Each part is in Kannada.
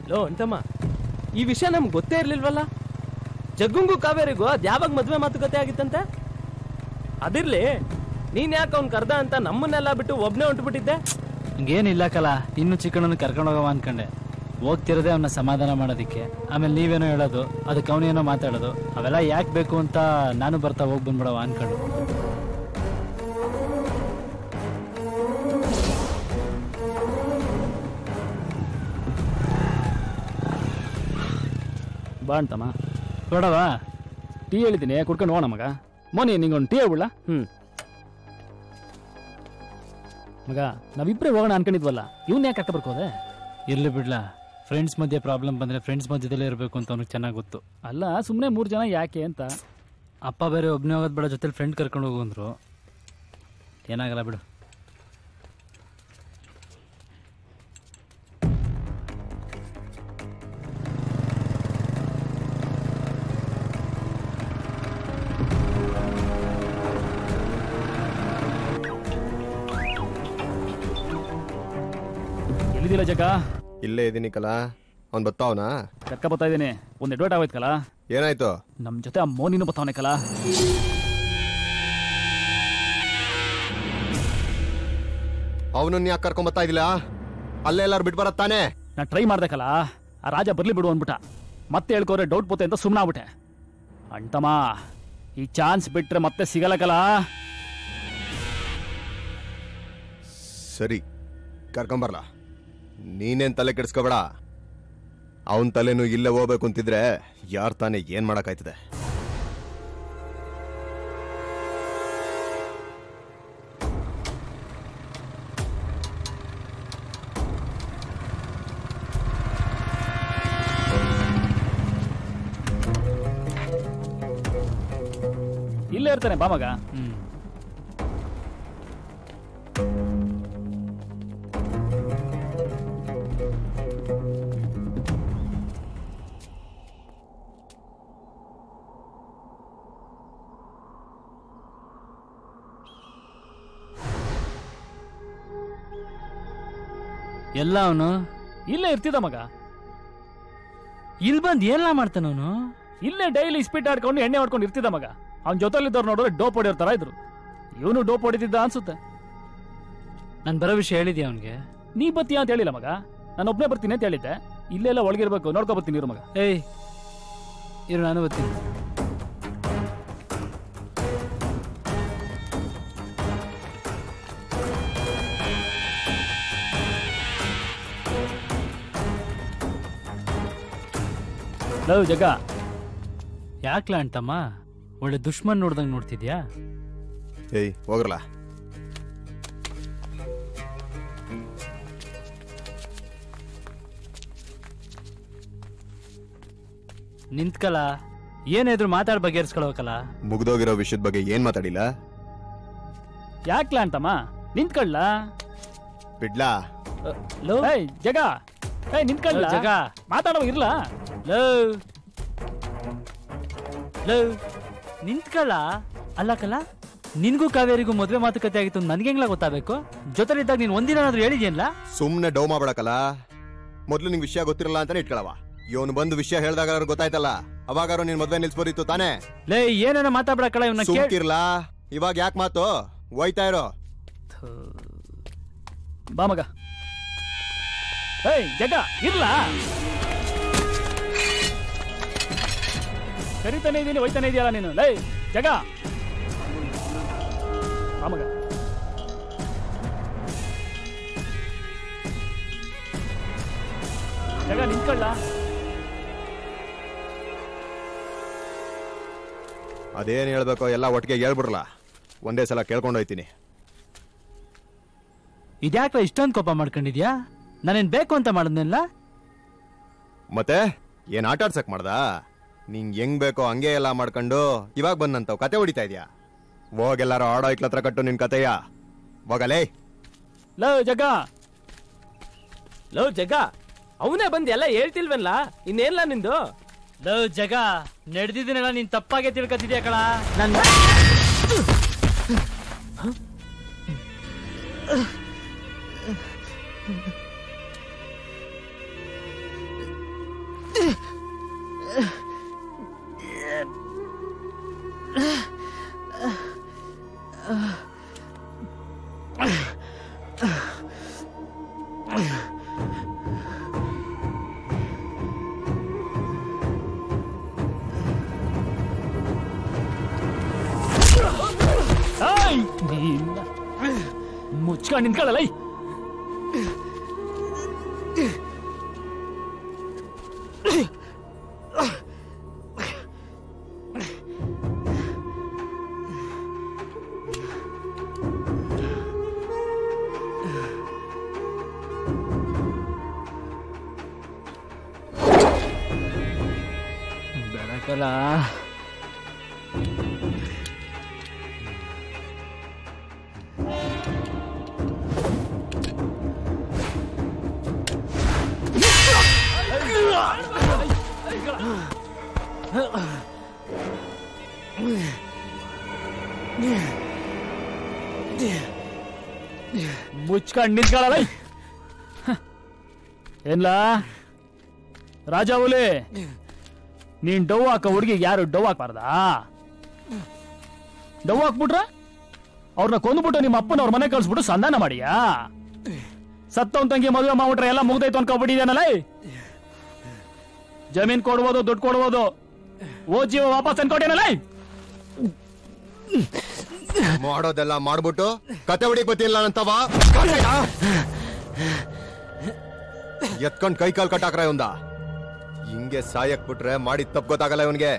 ಲೋ ಅಂತಮ್ಮ ಈ ವಿಷಯ ನಮ್ಗೆ ಗೊತ್ತೇ ಇರ್ಲಿಲ್ವಲ್ಲ ಜಗ್ಗುಂಗು ಕಾವೇರಿಗೂ ಅದ್ ಯಾವಾಗ ಮದ್ವೆ ಮಾತುಕತೆ ಆಗಿತ್ತಂತೆ ಅದಿರ್ಲಿ ನೀನ್ ಯಾಕೆ ಅವ್ನ್ ಕರ್ದ ಅಂತ ನಮ್ಮನ್ನೆಲ್ಲ ಬಿಟ್ಟು ಒಬ್ನೇ ಹೊಂಟ್ಬಿಟ್ಟಿದ್ದೆ ಹಂಗೇನಿಲ್ಲ ಕಲ ಇನ್ನು ಚಿಕ್ಕಣ್ಣನ ಕರ್ಕೊಂಡು ಹೋಗವ ಅನ್ಕೊಂಡೆ ಹೋಗ್ತಿರೋದೇ ಅವನ್ನ ಸಮಾಧಾನ ಮಾಡೋದಿಕ್ಕೆ ಆಮೇಲೆ ನೀವೇನೋ ಹೇಳೋದು ಅದಕ್ಕೆ ಅವನೇನೋ ಮಾತಾಡೋದು ಅವೆಲ್ಲ ಯಾಕೆ ಬೇಕು ಅಂತ ನಾನು ಬರ್ತಾ ಹೋಗಿ ಬಂದ್ಬಿಡವ ಅನ್ಕೊಂಡು ಬಾ ಅಂತಮ್ಮ ಬೇಡವ ಟೀ ಹೇಳಿದ್ದೀನಿ ಕುಡ್ಕೊಂಡು ಹೋಗೋಣ ಮಗ ಮೋನಿ ನಿಂಗೊಂದು ಟೀ ಹೇಳ್ಬಿಡ್ಲ ಹ್ಮ್ ಮಗ ನಾವಿಬ್ಬರೇ ಹೋಗೋಣ ಅನ್ಕೊಂಡಿದ್ವಲ್ಲ ಇವ್ನ ಯಾಕೆ ಕರ್ಕ ಬರ್ಕೋದೆ ಇರ್ಲಿ ಬಿಡ್ಲಾ ಫ್ರೆಂಡ್ಸ್ ಮಧ್ಯೆ ಪ್ರಾಬ್ಲಮ್ ಬಂದ್ರೆ ಫ್ರೆಂಡ್ಸ್ ಮಧ್ಯದಲ್ಲೇ ಇರಬೇಕು ಅಂತ ಅವ್ನಿಗೆ ಚೆನ್ನಾಗಿ ಗೊತ್ತು ಅಲ್ಲ ಸುಮ್ಮನೆ ಮೂರು ಜನ ಯಾಕೆ ಅಂತ ಅಪ್ಪ ಬೇರೆ ಒಬ್ಬನೇ ಹೋಗೋದು ಬೇಡ ಜೊತೆಲಿ ಫ್ರೆಂಡ್ ಕರ್ಕೊಂಡು ಹೋಗು ಅಂದ್ರು ಏನಾಗಲ್ಲ ಬಿಡು ಎಲ್ಲಿದಿಲ್ಲ ಜಗ ಇಲ್ಲೇ ಇದೀನಿ ಕಲ ಅವ್ನು ಬತ್ತಾವನಾ ಕರ್ಕ ಬರ್ತಾ ಇದ್ದೀನಿ ಒಂದು ಎಡ್ವರ್ಟ್ ಆಗೋಯ್ತಲ್ಲ ಏನಾಯ್ತು ನಮ್ಮ ಜೊತೆ ಆ ಮೋನಿನೂ ಬರ್ತಾವನೆ ಕಲ ಅವನನ್ನ ಯಾಕೆ ಕರ್ಕೊಂಡ್ ಬರ್ತಾ ಇದಿಲ್ಲ ಅಲ್ಲೇ ಎಲ್ಲಾರು ಬಿಟ್ಟು ಬರತ್ ತಾನೇ ನಾನು ಟ್ರೈ ಮಾಡ್ದಕ್ಕಲ್ಲ ಆ ರಾಜ ಬರ್ಲಿ ಬಿಡು ಅಂದ್ಬಿಟ್ಟ ಮತ್ತೆ ಹೇಳ್ಕೋರೆ ಡೌಟ್ ಪೋತೆ ಅಂತ ಸುಮ್ಮನಾಗ್ಬಿಟ್ಟೆ ಅಂಟಮ್ಮ ಈ ಚಾನ್ಸ್ ಬಿಟ್ರೆ ಮತ್ತೆ ಸಿಗಲ್ಲಕಲ್ಲ ಸರಿ ಕರ್ಕೊಂಬರ್ಲ ನೀನೇನ್ ತಲೆ ಕೆಡಿಸ್ಕೋಬೇಡ ಅವನ್ ತಲೆನೂ ಇಲ್ಲೇ ಹೋಗ್ಬೇಕು ಅಂತಿದ್ರೆ ಯಾರ್ ತಾನೇ ಏನ್ ಮಾಡಕ್ಕಾಯ್ತದೆ ಇಲ್ಲೇ ಇರ್ತಾನೆ ಬಾ ಮಗ ಹ್ಮ್ ಎಲ್ಲ ಅವನು ಇಲ್ಲೇ ಇರ್ತಿದ್ದ ಮಗ ಇಲ್ಲಿ ಬಂದು ಎಲ್ಲ ಮಾಡ್ತಾನ ಅವನು ಇಲ್ಲೇ ಡೈಲಿ ಸ್ಪೀಡ್ ಆಡ್ಕೊಂಡು ಎಣ್ಣೆ ಹೊಡ್ಕೊಂಡು ಇರ್ತಿದ್ದ ಮಗ ಅವ್ನ ಜೊತೆಲಿದ್ದವ್ರು ನೋಡಿದ್ರೆ ಡೋಪ್ ಹೊಡಿಯೋರ್ ಇದ್ರು ಇವನು ಡೋಪ್ ಹೊಡಿತಿದ್ದ ಅನ್ಸುತ್ತೆ ನಾನು ಬರೋ ವಿಷಯ ಹೇಳಿದ್ಯಾ ಅವನಿಗೆ ನೀ ಬತ್ತೀಯ ಅಂತ ಹೇಳಿಲ್ಲ ಮಗ ನಾನು ಒಬ್ಬನೇ ಬರ್ತೀನಿ ಅಂತ ಹೇಳಿದ್ದೆ ಇಲ್ಲೆಲ್ಲ ಒಳಗಿರ್ಬೇಕು ನೋಡ್ಕೊ ಬರ್ತೀನಿ ಇರು ಮಗ ಏಯ್ ಇರು ನಾನು ಬರ್ತೀನಿ ಲವ್ ಜಗ ಯಾಕ್ಲ ಅಂತಮ್ಮ ಒಳ್ಳೆ ದುಶ್ಮನ್ ನೋಡ್ದಂಗ್ ನೋಡ್ತಿದ್ಯಾ ಏಯ್ ಹೋಗ್ರಲ್ಲ ನಿಂತ್ಕಲ ಏನಾದ್ರು ಮಾತಾಡ್ ಬಗೆಹರಿಸ್ಕೊಳ್ಬೇಕಲ್ಲ ಮುಗ್ದೋಗಿರೋ ವಿಷಯದ ಬಗ್ಗೆ ಏನ್ ಮಾತಾಡಿಲ್ಲ ಯಾಕ್ಲ ಅಂತಮ್ಮ ನಿಂತ್ಕೊಳ್ಳ ಬಿಡ್ಲಾ ಏಯ್ ಜಗ ಏಯ್ ನಿಂತ್ಕೊಳ್ಳ ಲವ್ ಜಗ ಮಾತಾಡೋ ಇರ್ಲಾ ಲವ್ ಲವ್ ನಿಂತ್ಕಲ್ಲ ಅಲ್ಲಕಲ್ಲ ನಿನ್ಗೂ ಕಾವೇರಿಗೂ ಮದ್ವೆ ಮಾತುಕತೆ ಆಗಿತ್ತು ನನ್ಗೆ ಹೆಂಗ್ಲ ಗೊತ್ತಾಗಬೇಕು ಜೊತೆಲಿದ್ದಾಗ ನೀನ್ ಒಂದಿನ ಏನಾದ್ರು ಹೇಳಿದ್ಯಲ್ಲ ಸುಮ್ನೆ ಡೌ ಮಾಡ್ಬೇಡಕಲ್ಲ ಮೊದ್ಲು ನಿಂಗೆ ವಿಷಯ ಗೊತ್ತಿರಲ್ಲ ಅಂತಾನೆ ಇಟ್ಕೊಳವ ಇವನು ಬಂದು ವಿಷಯ ಹೇಳ್ದಾಗ ಗೊತ್ತಾಯ್ತಲ್ಲ ಅವಾಗಾರು ನಿನ್ ಮದ್ವೆ ನಿಲ್ಸ್ಬೋದಿತ್ತು ತಾನೇ ಲೇ ಏನೇನ ಮಾತಾಡ್ಬೇಕಲ್ಲ ಇವನ್ನ ಕೇಳಿ ಸುಮ್ಕಿರ್ಲಾ ಇವಾಗ ಯಾಕೆ ಮಾತು ಹೋಯ್ತಾ ಇರೋ ಬಾ ಮಗ ಏಯ್ ಜಗ ಇರ್ಲಾ ಕರಿತಾನೆ ಇದೀನಿ ಹೋಯ್ತಾನೆ ಇದೆಯಲ್ಲ ನೀನು ಲೇ ಜಗ ಬಾ ಮಗ ಜಗ ನಿಂತ್ಕೊಳ್ಳ ಅದೇನ್ ಹೇಳ್ಬೇಕೋ ಎಲ್ಲ ಒಟ್ಟಿಗೆ ಹೇಳ್ಬಿಡ್ರಲ್ಲ ಒಂದೇ ಸಲ ಕೇಳ್ಕೊಂಡು ಹೋಯ್ತೀನಿ ಇದ್ಯಾಕ್ಲ ಇಷ್ಟೊಂದು ಕೋಪ ಮಾಡ್ಕೊಂಡಿದ್ಯಾ ನಾನೇನ್ ಬೇಕು ಅಂತ ಮಾಡಿದ್ನೆಲ್ಲ ಮತ್ತೆ ಏನ್ ಆಟ ಆಡ್ಸಕ್ ಮಾಡ್ದ ನಿಂಗ್ ಹೆಂಗ್ ಬೇಕೋ ಹಂಗೆ ಎಲ್ಲ ಮಾಡ್ಕೊಂಡು ಇವಾಗ ಬಂದಂತವ್ ಕತೆ ಹೊಡಿತಾ ಇದ್ಯಾ ಹೋಗೆಲ್ಲಾರು ಆಡೋ ಇಕ್ಲತ್ರ ಕಟ್ಟು ನಿನ್ ಕತೆಯ ಹೋಗಲೇ ಲೋ ಜಗ ಲವ್ ಜಗ ಅವನೇ ಬಂದ್ ಎಲ್ಲ ಹೇಳ್ತಿಲ್ವಲ್ಲ ಇನ್ನೇನ್ಲ ನಿಂದು ಲವ್ ಜಗ ನಡೆದಿದ್ದೀನೆಲ್ಲ ನೀನ್ ತಪ್ಪಾಗೆ ತಿಳ್ಕೊತಿದ್ಯಾ ಕಳ ನನ್ ಏಯ್! ನೀನ್ ಮುಚ್ಕೊಂಡು ನಿಂತ್ಕೊಳ್ಳಲ್ಲ ಐ. ಬೆಳಕಲ್ಲ ಮುಚ್ಕೊಂಡು ನಿಂತ್ಕೊಳ್ಳಲ್ಲ ಐ. ಹ. ಏನ್ಲ ರಾಜ ಹುಲಿ ನೀನ್ ಡವ್ ಹಾಕ ಹುಡುಗಿಗೆ ಯಾರು ಡವ್ ಹಾಕ್ಬಾರ್ದಾ ಡವ್ ಹಾಕ್ಬಿಟ್ರ ಅವ್ರನ್ನ ಕೊಂದ್ಬಿಟ್ಟು ನಿಮ್ಮ ಅಪ್ಪನ ಅವ್ರ ಮನೆ ಕಳ್ಸ್ಬಿಟ್ಟು ಸಂಧಾನ ಮಾಡಿಯಾ ಸತ್ತವನ್ ತಂಗಿ ಮದುವೆ ಮಾಡ್ಬಿಟ್ರೆ ಎಲ್ಲ ಮುಗ್ದೈತು ಅನ್ಕೊಬಿಟ್ಟಿದ್ದೇನಲ್ಲ ಜಮೀನ್ ಕೊಡ್ಬೋದು ದುಡ್ಡು ಕೊಡ್ಬೋದು ಓ ಜೀವ ವಾಪಸ್ ಅನ್ಕೊಟ್ಟೇನಲ್ಲ ಮಾಡೋದೆಲ್ಲ ಮಾಡ್ಬಿಟ್ಟು ಕತೆ ಹೊಡಿ ಗೊತ್ತಿಲ್ಲ ಅಂತವ ಎತ್ಕೊಂಡ್ ಕೈ ಕಾಲ್ ಕಟ್ಟಾಕ್ರ ಇವಂದ ಹಿಂಗೆ ಸಾಯಕ್ ಬಿಟ್ರೆ ಮಾಡಿದ್ ತಪ್ಪು ಗೊತ್ತಾಗಲ್ಲ ಇವನ್ಗೆ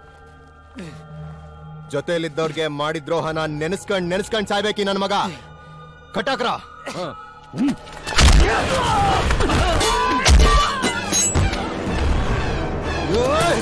ಜೊತೆಲಿದ್ದವ್ರಿಗೆ ಮಾಡಿದ ದ್ರೋಹನ ನೆನೆಸ್ಕೊಂಡ್ ನೆನೆಸ್ಕೊಂಡ್ ಸಾಯ್ಬೇಕಿ ನನ್ ಮಗ ಕಟ್ಟಾಕ್ರ ಓಯ್!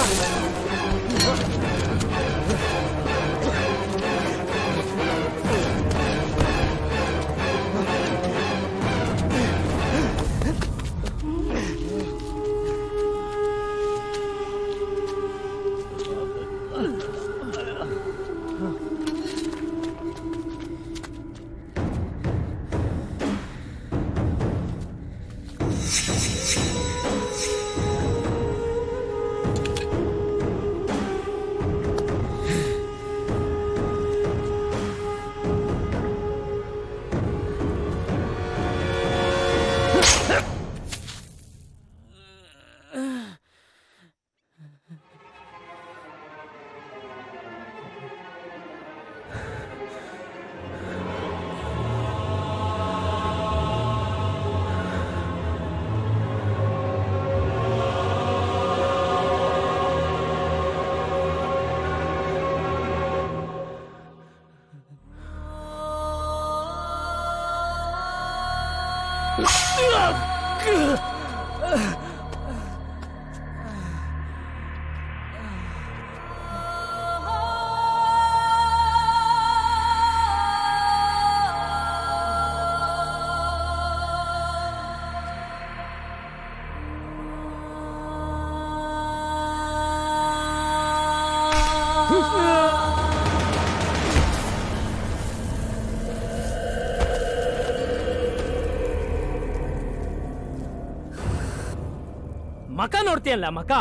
ಮಕ ನೋಡ್ತೀಯಲ್ಲ ಮಕ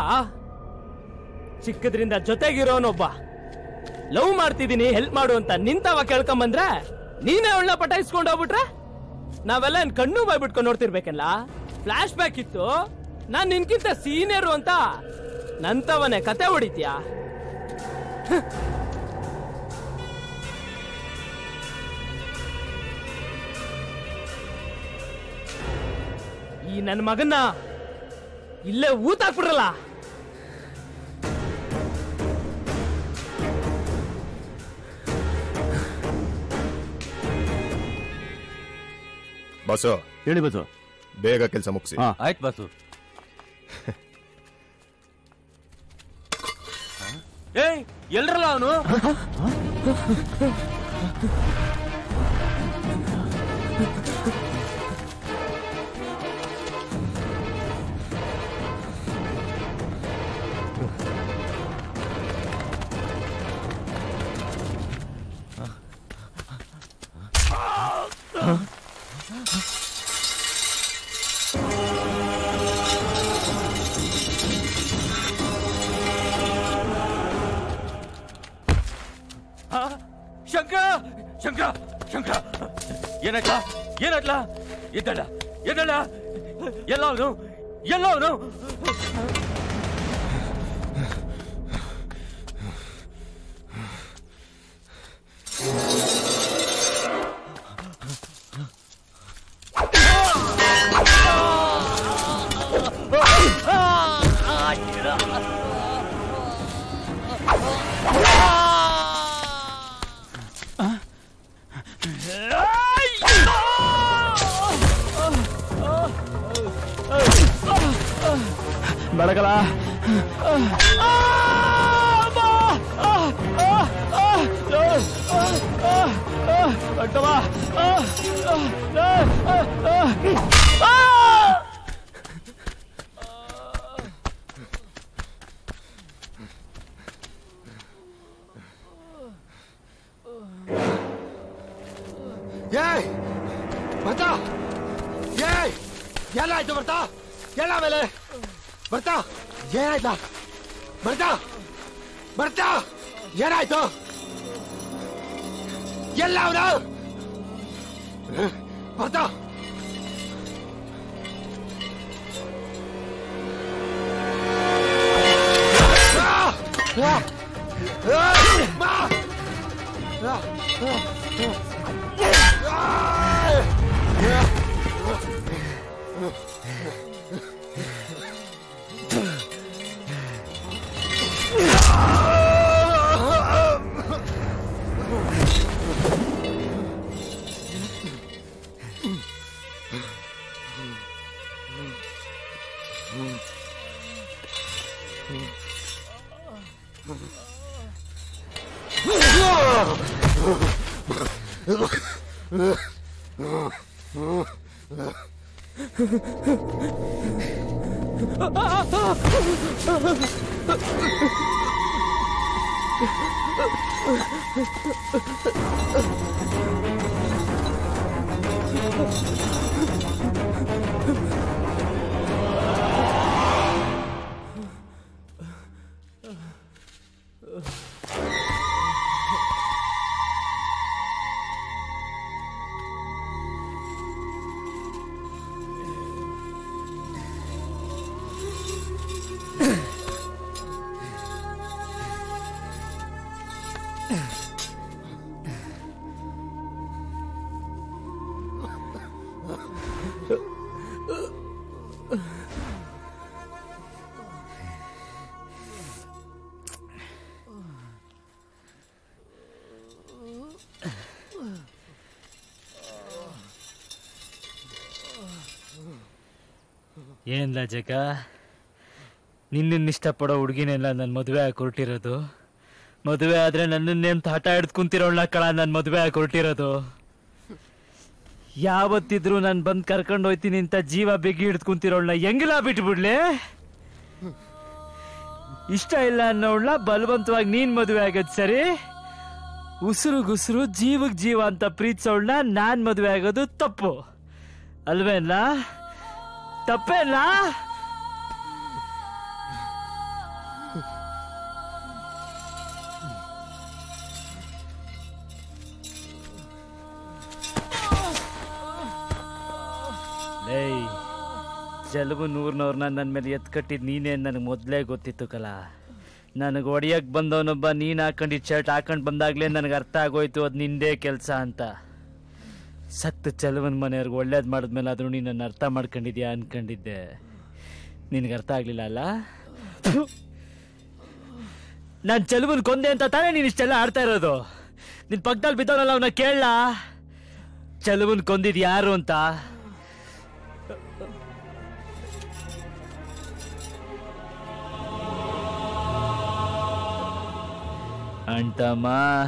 ಚಿಕ್ಕದ್ರಿಂದ ಜೊತೆಗಿರೋನೊಬ್ಬ ಲವ್ ಮಾಡ್ತಿದ್ದೀನಿ ಹೆಲ್ಪ್ ಮಾಡು ಅಂತ ನಿಂತವ ಕೇಳ್ಕೊಂಬಂದ್ರೆ ನೀನೇ ಅವಳನ್ನ ಪಟಾಯಿಸ್ಕೊಂಡು ಹೋಗ್ಬಿಟ್ರೆ ನಾವೆಲ್ಲ ಏನ್ ಕಣ್ಣು ಬಾಯ್ ಬಿಟ್ಕೊಂಡು ನೋಡ್ತಿರ್ಬೇಕಲ್ಲ ಫ್ಲಾಶ್ ಬ್ಯಾಕ್ ಇತ್ತು ನಾನ್ ನಿನ್ಕಿಂತ ಸೀನಿಯರು ಅಂತ ನಂತವನೇ ಕತೆ ಹೊಡಿತ್ಯಾ ಈ ನನ್ನ ಮಗನ್ನ ಇಲ್ಲೇ ಊತ ಹಾಕ್ಬಿಡ್ರಲ್ಲ ಬಸ್ಸು ಹೇಳಿ ಬಸ್ಸು ಬೇಗ ಕೆಲಸ ಮುಗಿಸಿ ಹಾ ಆಯ್ತು ಬಸ್ಸು ಏಯ್ ಎಲ್ರಲ್ಲ ಅವನು ಶಂಕರ ಶಂಕರ ಶಂಕರ ಏನಾಯ್ತಾ ಏನಾಯ್ತಲ್ಲ ಇದ್ದಲ್ಲ ಎದಳ ಎಲ್ಲ ಅವನು ಎಲ್ಲ ಅವನು ಬೆಳಗಲ ಕಟ್ಟವಾ ಏಯ್ ಬರ್ತಾ ಏಯ್ ಎಲ್ಲಾಯ್ತು ಬರ್ತಾ ಎಲ್ಲ ಮೇಲೆ ಬರ್ತಾ ಏನಾಯ್ತಾ ಬರ್ತಾ ಬರ್ತಾ ಏನಾಯ್ತು ಎಲ್ಲ ಅವನು ಬರ್ತಾ ಏನ್ಲ ಜಗ ನಿನ್ನನ್ನು ಇಷ್ಟಪಡೋ ಹುಡುಗಿನೆಲ್ಲ ನನ್ನ ಮದುವೆ ಆಗಿ ಹೊರಟಿರೋದು ಮದುವೆ ಆದ್ರೆ ನನ್ನನ್ನೇಂತ ಹಠ ಹಿಡ್ದು ಕುಂತಿರೋಳ್ನ ಕಳ ನನ್ನ ಮದುವೆ ಆಗಿ ಹೊರಟಿರೋದು ಯಾವತ್ತಿದ್ರು ನಾನು ಬಂದು ಕರ್ಕೊಂಡು ಹೋಯ್ತೀನಿ ಅಂತ ಜೀವ ಬೆಗಿ ಹಿಡ್ದು ಕುಂತಿರೋಳ್ನ ಹೆಂಗಿಲ್ಲ ಬಿಟ್ಬಿಡ್ಲಿ ಇಷ್ಟ ಇಲ್ಲ ಅನ್ನೋಳ್ನ ಬಲವಂತವಾಗಿ ನೀನ್ ಮದುವೆ ಆಗೋದು ಸರಿ ಉಸಿರುಗುಸಿರು ಜೀವಕ್ ಜೀವ ಅಂತ ಪ್ರೀತಿಸೋಳ್ನ ನಾನ್ ಮದುವೆ ಆಗೋದು ತಪ್ಪು ಅಲ್ವೇನಾ ತಪ್ಪೇನಾ ಲೇಯ್ ಜಲಬು ನೂರ್ನವ್ರನ್ನ ನನ್ನ ಮೇಲೆ ಎತ್ ಕಟ್ಟಿದ್ ನೀನೇ ನನಗೆ ಮೊದಲೇ ಗೊತ್ತಿತ್ತು ಕಲ ನನಗೆ ಒಡೆಯಕ್ಕೆ ಬಂದವನೊಬ್ಬ ನೀನು ಹಾಕೊಂಡಿದ್ದ ಶರ್ಟ್ ಹಾಕೊಂಡು ಬಂದಾಗಲೇ ನನಗೆ ಅರ್ಥ ಆಗೋಯ್ತು ಅದು ನಿಂದೇ ಕೆಲಸ ಅಂತ ಸತ್ತು ಚಲವನ್ ಮನೆಯವ್ರಿಗೆ ಒಳ್ಳೇದು ಮಾಡಿದ್ಮೇಲೆ ಆದ್ರೂ ನೀನು ನನ್ನ ಅರ್ಥ ಮಾಡ್ಕೊಂಡಿದ್ಯಾ ಅನ್ಕೊಂಡಿದ್ದೆ ನಿನಗೆ ಅರ್ಥ ಆಗಲಿಲ್ಲ ಅಲ್ಲ ನಾನು ಚಲವನ್ ಕೊಂದೆ ಅಂತ ತಾನೇ ನೀನು ಇಷ್ಟೆಲ್ಲ ಆಡ್ತಾ ಇರೋದು ನಿನ್ನ ಪಕ್ಕದಲ್ಲಿ ಬಿದ್ದವನಲ್ಲ ಅವನ ಕೇಳಲ್ಲ ಚಲವನ್ ಕೊಂದಿದ್ ಯಾರು ಅಂತ ಅಂಟಮ್ಮ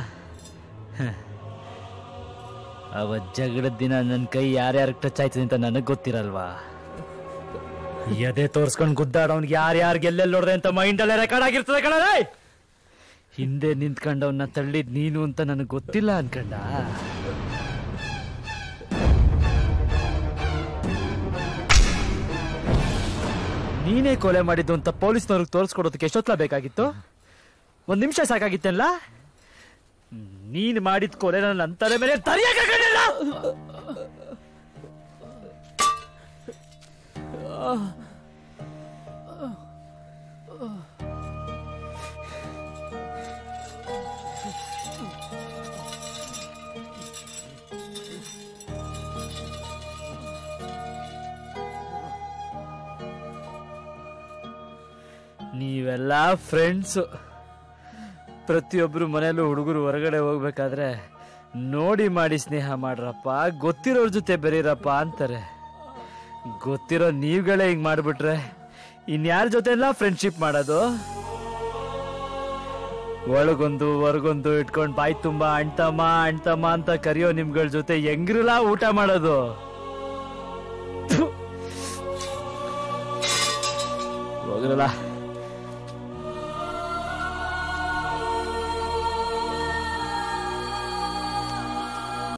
ಅವತ್ ಜಗಳದ ದಿನ ನನ್ನ ಕೈ ಯಾರ್ಯಾರು ಟಚ್ ಆಯ್ತದೆ ಅಂತ ನನಗೆ ಗೊತ್ತಿರಲ್ವಾ ಎದೆ ತೋರ್ಸ್ಕೊಂಡು ಗುದ್ದಾಡೋನ್ಗೆ ಯಾರ್ಯಾರಿಗೆ ಎಲ್ಲೆಲ್ಲಿ ನೋಡ್ದೆ ಅಂತ ಮೈಂಡಲ್ಲೇ ರೆಕಾರ್ಡ್ ಆಗಿರ್ತದೆ ಕಣಲೇ ಹಿಂದೆ ನಿಂತ್ಕೊಂಡವನ್ನ ತಳ್ಳಿದ್ ನೀನು ಅಂತ ನನಗೆ ಗೊತ್ತಿಲ್ಲ ಅನ್ಕಂಡ ನೀನೇ ಕೊಲೆ ಮಾಡಿದ್ದು ಅಂತ ಪೊಲೀಸ್ನವ್ರಿಗೆ ತೋರಿಸ್ಕೊಡೋದಕ್ಕೆ ಎಷ್ಟೊತ್ತಲ ಬೇಕಾಗಿತ್ತು ಒಂದ್ ನಿಮಿಷ ಸಾಕಾಗಿತ್ತಲ್ಲ ನೀನ್ ಮಾಡಿದ ಕೊಲೆ ನನ್ನ ತಲೆ ಮೇಲೆ ತರಿಯಕ್ಕಾಗಲಿಲ್ಲ ನೀವೆಲ್ಲ ಫ್ರೆಂಡ್ಸು ಪ್ರತಿಯೊಬ್ಬರು ಮನೆಯಲ್ಲೂ ಹುಡುಗರು ಹೊರಗಡೆ ಹೋಗ್ಬೇಕಾದ್ರೆ ನೋಡಿ ಮಾಡಿ ಸ್ನೇಹ ಮಾಡ್ರಪ್ಪ ಗೊತ್ತಿರೋರ್ ಜೊತೆ ಬೆರೀರಪ್ಪ ಅಂತಾರೆ ಗೊತ್ತಿರೋ ನೀವುಗಳೇ ಹಿಂಗ್ ಮಾಡ್ಬಿಟ್ರೆ ಇನ್ಯಾರ ಜೊತೆ ಎಲ್ಲ ಫ್ರೆಂಡ್ಶಿಪ್ ಮಾಡೋದು ಒಳಗೊಂದು ಹೊರಗೊಂದು ಇಟ್ಕೊಂಡು ಬಾಯಿ ತುಂಬಾ ಅಣ್ತಮ್ಮ ಅಣ್ತಮ್ಮ ಅಂತ ಕರೆಯೋ ನಿಮ್ಗಳ ಜೊತೆ ಹೆಂಗ್ರಲ್ಲ ಊಟ ಮಾಡೋದು ಥು. ಹೋಗ್ರಲ್ಲ